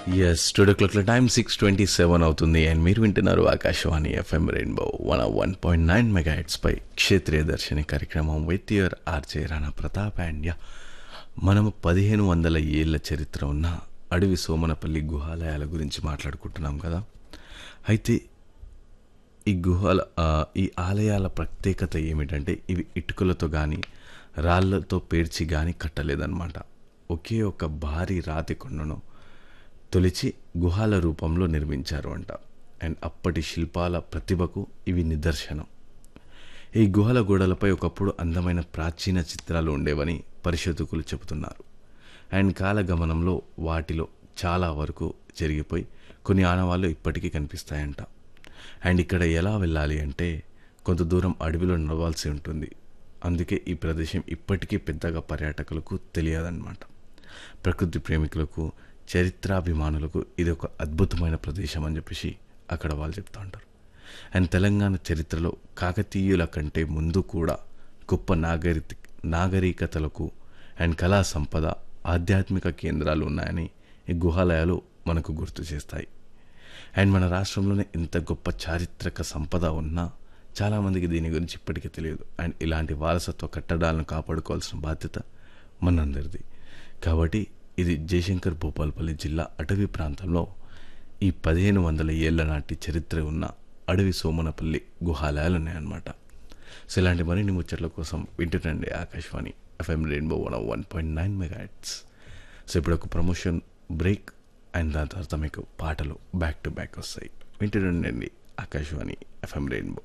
Yes studio క్లాక్ల time six twenty seven అవుతుంది and మీరు వింటున్నారు Akashvani FM Rainbow one one point nine mega పై క్షేత్రీయ దర్శని కార్యక్రమం with your RJ Rana Pratap and yeah మనము పదిహేను వందల ఏళ్ల చరిత్ర ఉన్న అడవి సోమనపల్లి గుహాలయాల గురించి మాట్లాడుకుంటున్నాం కదా అయితే ఈ గుహల ఆ, ఈ ఆలయాల ప్రత్యేకత ఏమిటంటే ఇవి ఇటుకలతో కానీ రాళ్ళతో పేర్చి కానీ కట్టలేదన్నమాట ఒకే ఒక భారీ రాతి కొండను తొలిచి గుహాల రూపంలో నిర్మించారు అంట అండ్ అప్పటి శిల్పాల ప్రతిభకు ఇవి నిదర్శనం ఈ గుహల గోడలపై ఒకప్పుడు అందమైన ప్రాచీన చిత్రాలు ఉండేవని పరిశోధకులు చెబుతున్నారు అండ్ కాలగమనంలో వాటిలో చాలా వరకు జరిగిపోయి కొన్ని ఆనవాళ్ళు ఇప్పటికీ కనిపిస్తాయంట అండ్ ఇక్కడ ఎలా వెళ్ళాలి అంటే కొంత దూరం అడవిలో నడవాల్సి ఉంటుంది అందుకే ఈ ప్రదేశం ఇప్పటికీ పెద్దగా పర్యాటకులకు తెలియదన్నమాట ప్రకృతి ప్రేమికులకు చరిత్రాభిమానులకు ఇది ఒక అద్భుతమైన ప్రదేశం అని చెప్పేసి అక్కడ వాళ్ళు చెప్తూ ఉంటారు అండ్ తెలంగాణ చరిత్రలో కాకతీయుల కంటే ముందు కూడా గొప్ప నాగరి నాగరికతలకు అండ్ కళా సంపద ఆధ్యాత్మిక కేంద్రాలు ఉన్నాయని ఈ గుహాలయాలు మనకు గుర్తు చేస్తాయి అండ్ మన రాష్ట్రంలోనే ఇంత గొప్ప చారిత్రక సంపద ఉన్నా చాలామందికి దీని గురించి ఇప్పటికీ తెలియదు అండ్ ఇలాంటి వారసత్వ కట్టడాలను కాపాడుకోవాల్సిన బాధ్యత మనందరిది కాబట్టి ఇది జయశంకర్ భూపాల్పల్లి జిల్లా అటవీ ప్రాంతంలో ఈ పదిహేను వందల ఏళ్ల నాటి చరిత్ర ఉన్న అడవి సోమనపల్లి గుహాలయాలు ఉన్నాయన్నమాట సో ఇలాంటి మరిన్ని ముచ్చట్ల కోసం వింటునండి Akashvani FM Rainbow one one point nine mega so ఇప్పుడు ఒక ప్రమోషన్ బ్రేక్ అండ్ దాని తర్వాత మీకు పాటలు బ్యాక్ టు బ్యాక్ వస్తాయి వింటుండండి Akashvani FM Rainbow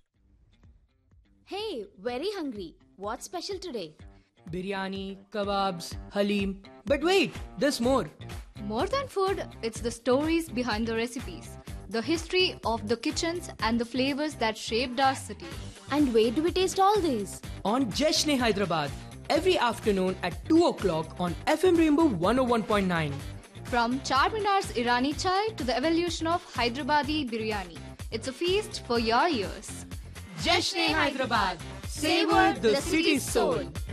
Hey, very hungry. What's special today? biryani, kebabs, halim. But wait, there's more. More than food, it's the stories behind the recipes, the history of the kitchens, and the flavors that shaped our city. And where do we taste all these? On Jeshne Hyderabad, every afternoon at 2 o'clock on FM Rainbow 101.9. From Charminar's Irani chai to the evolution of Hyderabadi biryani, it's a feast for your ears. Jeshne Hyderabad, savor the city's soul.